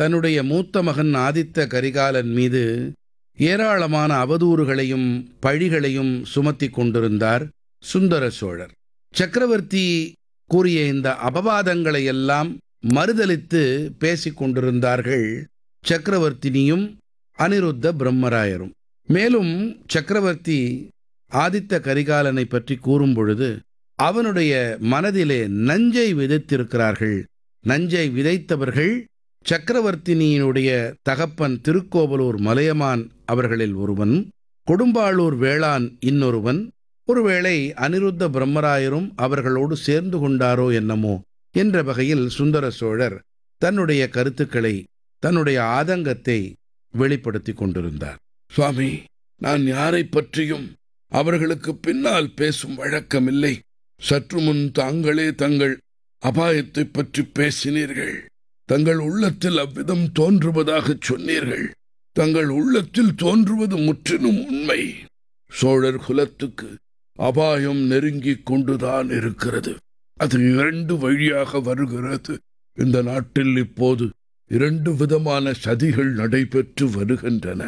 தன்னுடைய மூத்த மகன் ஆதித்த கரிகாலன் மீது ஏராளமான அவதூறுகளையும் பழிகளையும் சுமத்திக் கொண்டிருந்தார் சுந்தர சோழர் சக்கரவர்த்தி கூறிய இந்த அபவாதங்களை எல்லாம் மறுதலித்து பேசிக் கொண்டிருந்தார்கள் சக்கரவர்த்தினியும் அனிருத்த பிரம்மராயரும் மேலும் சக்கரவர்த்தி ஆதித்த கரிகாலனை பற்றி கூறும் பொழுது அவனுடைய மனதிலே நஞ்சை விதைத்திருக்கிறார்கள் நஞ்சை விதைத்தவர்கள் சக்கரவர்த்தினியினுடைய தகப்பன் திருக்கோவலூர் மலையமான் அவர்களில் ஒருவன் கொடும்பாளூர் வேளான் இன்னொருவன் ஒருவேளை அனிருத்த பிரம்மராயரும் அவர்களோடு சேர்ந்து கொண்டாரோ என்னமோ என்ற வகையில் சுந்தர சோழர் தன்னுடைய கருத்துக்களை தன்னுடைய ஆதங்கத்தை வெளிப்படுத்திக் கொண்டிருந்தார் சுவாமி நான் யாரை பற்றியும் அவர்களுக்கு பின்னால் பேசும் வழக்கமில்லை சற்று முன் தாங்களே தங்கள் அபாயத்தைப் பற்றி பேசினீர்கள் தங்கள் உள்ளத்தில் அவ்விதம் தோன்றுவதாகச் சொன்னீர்கள் தங்கள் உள்ளத்தில் தோன்றுவது முற்றிலும் உண்மை சோழர் குலத்துக்கு அபாயம் நெருங்கிக் கொண்டுதான் இருக்கிறது அது இரண்டு வழியாக வருகிறது இந்த நாட்டில் இப்போது இரண்டு விதமான சதிகள் நடைபெற்று வருகின்றன